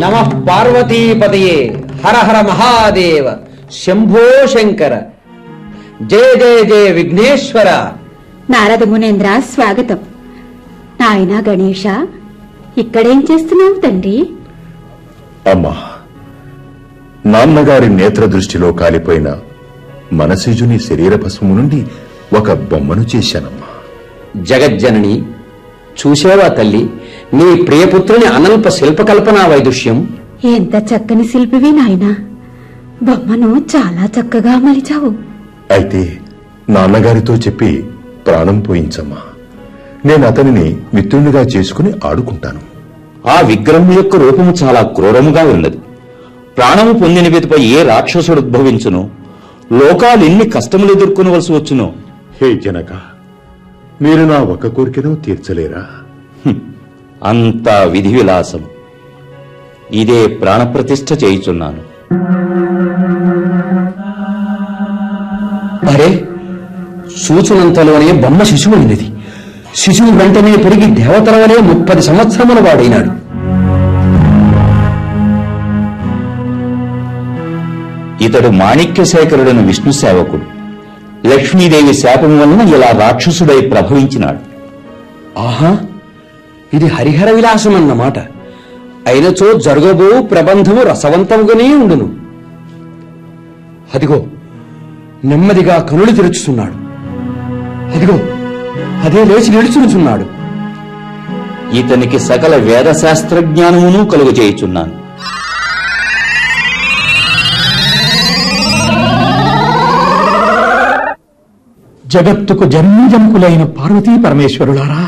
నమ పార్వతీపతయే హర హర మహాదేవ శంభో శంకర జయ జయ జయ విఘ్నేశ్వర నారద మునేంద్ర స్వాగతం నాయనా గణేష ఇక్కడేం చేస్తున్నావు తండ్రి అమ్మా నాన్నగారి నేత్ర దృష్టిలో కాలిపోయిన మనసిజుని శరీర భస్మము నుండి ఒక బొమ్మను చేశానమ్మా జగజ్జనని చూసావా తల్లి నీ ప్రియపుత్రుని అనంత శిల్పకల్పనా వైదుష్యం ఎంత చక్కని శిల్పివి నాయనా బొమ్మను చాలా చక్కగా మలిచావు అయితే నాన్నగారితో చెప్పి ప్రాణం పోయించమ్మా నేను అతనిని మిత్రునిగా చేసుకుని ఆడుకుంటాను ఆ విగ్రహం యొక్క రూపము చాలా క్రూరముగా ఉన్నది ప్రాణము పొందిన విధపై ఏ రాక్షసుడు ఉద్భవించును లోకాలు ఎన్ని కష్టములు ఎదుర్కొనవలసి వచ్చునో హే జనక మీరు నా ఒక కోరికను తీర్చలేరా హ్మ్. అంతా విధి విలాసం ఇదే ప్రాణప్రతిష్ఠ చేయుచున్నాను అరే సూచనంతలోనే బొమ్మ శిశువైనది శిశువు వెంటనే పెరిగి దేవతల వలె ముప్పది సంవత్సరముల వాడైనాడు ఇతడు మాణిక్యశేఖరుడను విష్ణు సేవకుడు లక్ష్మీదేవి శాపం వలన ఇలా రాక్షసుడై ప్రభవించినాడు ఆహా ఇది హరిహర విలాసం అన్నమాట అయినచో జరగబో ప్రబంధము రసవంతముగానే ఉండును అదిగో నెమ్మదిగా కనులు తెరుచుతున్నాడు అదిగో అదే లేచి నిలుచునుచున్నాడు ఇతనికి సకల వేద శాస్త్రజ్ఞానమును కలుగు చేయుచున్నాను జగత్తుకు జన్మజంకులైన పార్వతీ పరమేశ్వరులారా